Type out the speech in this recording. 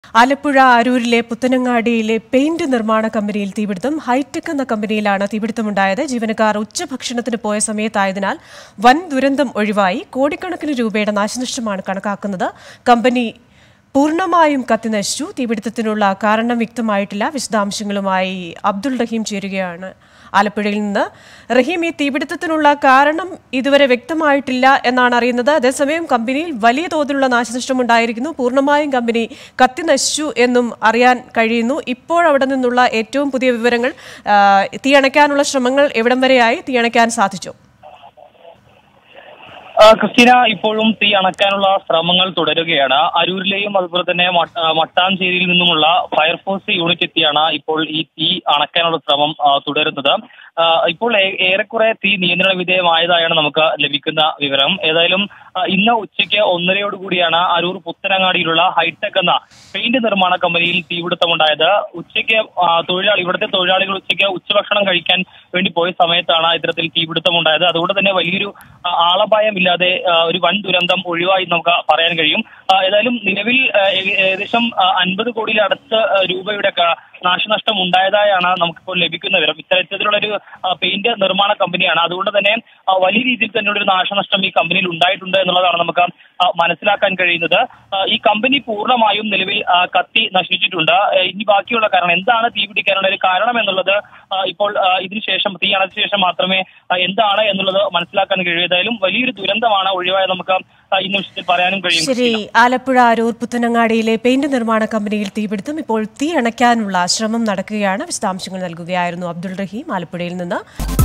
Alappuzha അരൂരിലെ പുത്തനങ്ങാടിയിലെ paint നിർമ്മാണ കമ്പനിയിൽ തീപിടുത്തം ഹൈടെക് എന്ന കമ്പനിയിലാണ് തീപിടുത്തമുണ്ടായത് ജീവനക്കാർ ഉച്ചഭക്ഷണത്തിന് പോയ സമയത്തായതിനാൽ വൻ ദുരന്തം ഒഴിവായി കോടിക്കണക്കിന് രൂപയുടെ നാശനഷ്ടമാണ് കണക്കാക്കുന്നത് കമ്പനി പൂർണ്ണമായും കത്തിനശിച്ചു തീപിടുത്തത്തിനുള്ള കാരണം വ്യക്തമായിട്ടില്ല വിശദാംശങ്ങളുമായി അബ്ദുൾ റഹീം ചേരുകയാണ് ആലപ്പുഴയിൽ നിന്ന് റഹീം ഈ തീപിടുത്തത്തിനുള്ള കാരണം ഇതുവരെ വ്യക്തമായിട്ടില്ല എന്നാണ് അറിയുന്നത് അതേസമയം കമ്പനിയിൽ വലിയ തോതിലുള്ള നാശനഷ്ടം ഉണ്ടായിരിക്കുന്നു പൂർണ്ണമായും കമ്പനി കത്തിനശിച്ചു എന്നും അറിയാൻ കഴിയുന്നു ഇപ്പോൾ അവിടെ നിന്നുള്ള ഏറ്റവും പുതിയ വിവരങ്ങൾ ആ, തീയണയ്ക്കാനുള്ള ശ്രമങ്ങൾ എവിടം വരെയായി തീയണയ്ക്കാൻ സാധിച്ചു ആ, ക്രിസ്റ്റീന ഇപ്പോഴും തീ അണക്കാനുള്ള ശ്രമങ്ങൾ തുടരുകയാണ് അരൂരിലെയും അതുപോലെ തന്നെ മട്ട- ആ, മട്ടാഞ്ചേരിയിൽ നിന്നുമുള്ള ഫയർഫോഴ്സ് യൂണിറ്റ് എത്തിയാണ് ഇപ്പോൾ ഈ തീ അണക്കാനുള്ള ശ്രമം ആ, തുടരുന്നത് ആ, ഇപ്പോൾ ഏ- ഏറെക്കുറെ തീ നിയന്ത്രണ വിധേയമായതായാണ് നമുക്ക് ലഭിക്കുന്ന വിവരം ഏതായാലും ആ, ഇന്ന് ഉച്ചയ്ക്ക് ഒന്നരയോടുകൂടിയാണ് അരൂർ പുത്തനങ്ങാടിയിലുള്ള ഹൈടെക് എന്ന പെയിന്റ് നിർമ്മാണ കമ്പനിയിൽ തീപിടുത്തമുണ്ടായത് ഉച്ചയ്ക്ക് ആ, തൊഴിലാളി ഇവിടുത്തെ തൊഴിലാളികൾ ഉച്ചയ്ക്ക് ഉച്ചഭക്ഷണം കഴിക്കാൻ വേണ്ടി പോയ സമയത്താണ് ഇത്തരത്തിൽ തീപിടുത്തമുണ്ടായത് അതുകൊണ്ട് തന്നെ വലിയൊരു ആ, ആളപായമില്ലാതെ ആ, ഒരു വൻ ദുരന്തം ഒഴിവായി നമുക്ക് പറയാൻ കഴിയും ആ, ഏതായാലും നിലവിൽ ആ, ഏക- ഏകദേശം അൻപത് കോടിയിലടുത്ത് ആ, രൂപയുടെ ക- നാശനഷ്ടം ഉണ്ടായതായാണ് നമുക്കിപ്പോൾ ലഭിക്കുന്ന വിവരം ഇത്തരത്തിലുള്ള ഒരു പെയിന്റ് നിർമ്മാണ കമ്പനിയാണ് അതുകൊണ്ട് തന്നെ ആ, വലിയ രീതിയിൽ തന്നെയുള്ള ഒരു നാശനഷ്ടം ഈ കമ്പനിയിൽ ഉണ്ടായിട്ടുണ്ട് എന്നുള്ളതാണ് നമുക്ക് ആ, മനസ്സിലാക്കാൻ കഴിയുന്നത് ആ, ഈ കമ്പനി പൂർണ്ണമായും നിലവിൽ ആ, കത്തി നശിച്ചിട്ടുണ്ട് ആ, ഇനി ബാക്കിയുള്ള കാരണം എന്താണ് തീ പിടിക്കാനുള്ള ഒരു കാരണം എന്നുള്ളത് ആ, ഇപ്പോൾ ആ, ഇതിനുശേഷം തീ അണച്ച ശേഷം മാത്രമേ ആ, എന്താണ് എന്നുള്ളത് മനസ്സിലാക്കാൻ കഴിയൂ ഏതായാലും വലിയൊരു ദുരന്തമാണ് ഒഴിവായത് നമുക്ക് ആ, ഈ നിമിഷത്തിൽ പറയാനും കഴിയും ശരി ആലപ്പുഴ അരൂർ പുത്തനങ്ങാടിയിലെ പെയിന്റ് നിർമ്മാണ കമ്പനിയിൽ തീപിടുത്തം ഇപ്പോൾ തീ അണയ്ക്കാനുള്ള ശ്രമം നടക്കുകയാണ് വിശദാംശങ്ങൾ നൽകുകയായിരുന്നു അബ്ദുൾ റഹീം ആലപ്പുഴയിൽ നിന്ന്